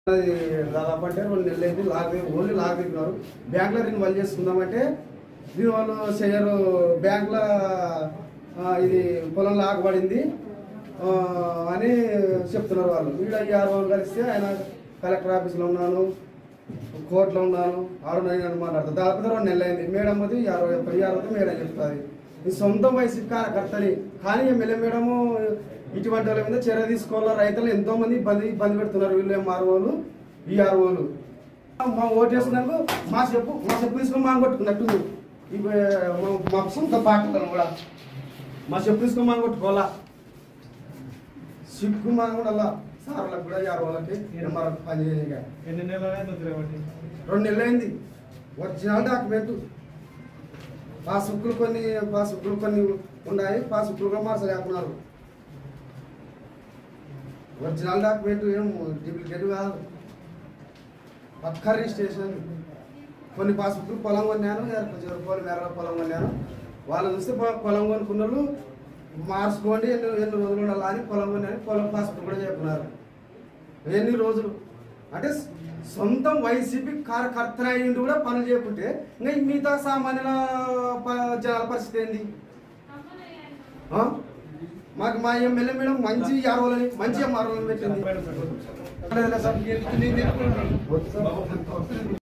అది దాదాపు అంటే రెండు నెలలు అయింది లాక్ ఓన్లీ లాక్ దిగినారు బ్యాంకులో రిన్ వాళ్ళు చేసుకుందామంటే దీని వాళ్ళు చేయరు బ్యాంకులో ఆ, ఇది పొలం లాక్ పడింది ఆ, అని చెప్తున్నారు వాళ్ళు వీడు అయ్యారు వాళ్ళు కలిస్తే ఆయన కలెక్టర్ ఆఫీస్లో ఉన్నాను కోర్టులో ఉన్నాను ఆడున్నాను అని మాట్లాడతాను దాదాపు రెండు నెలలు అయింది మేడం అది యాభై పది యాభై మేడం చెప్తుంది ఈ సొంతం వయసు కార్యకర్తని కానీ ఎమ్మెల్యే మేడము ఇటువంటి వాళ్ళ మీద చర్య తీసుకోవాలి రైతులు ఎంతో మంది ఇబ్బంది ఇబ్బంది పెడుతున్నారు వీళ్ళు ఎంఆర్ఓలు ఈఆర్ఓలు మా ఓటు వేసినందుకు మా చెప్పు మా చెప్పు తీసుకొని మా కొట్టుకున్నట్టు ఇప్పుడు మా- మా సొంత పార్టీలను కూడా మా చెప్పు తీసుకొని మా కొట్టుకోవాలా సిగ్గు మా కూడా అలా సార్లకు కూడా ఈఆర్ఓలకి ఎంఆర్ పని చేయగా ఎన్ని నెలలైందో తిరగబట్టి రెండు నెలలు అయింది ఒరిజినల్ డాక్యుమెంట్ పాస్బుక్లు కొన్ని పాస్బుక్లు కొన్ని ఉన్నాయి పాస్బుక్లు కూడా మార్చలేకున్నారు ఒరిజినల్ డాక్యుమెంట్ ఏం డూప్లికేట్ కాదు పక్క రిజిస్ట్రేషన్ కొన్ని పాస్బుక్లు పొలం కొన్నాను కొంచెం రూపాయలు మేర పొలం కొన్నాను వాళ్ళు చూస్తే పొ- పొలం కొనుక్కున్న వాళ్ళు మార్చుకోండి ఎన్ని ఎన్ని రోజులు ఉండాలి అని పొలం కొన్నాను పొలం పాస్బుక్ కూడా చెప్పున్నారు ఎన్ని రోజులు అంటే సొంతం వైసీపీ కార్యకర్తన అయ్యిండు కూడా పనులు చేయకుంటే ఇంకా ఈ మిగతా సామాన్యుల ప- జనాల పరిస్థితి ఏంది ఆ? మాకు మా ఎమ్మెల్యే మేడం మంచి యారవలని మంచి ఎంఆర్ఓలని పెట్టింది బయట పెట్టు. అక్కడ సార్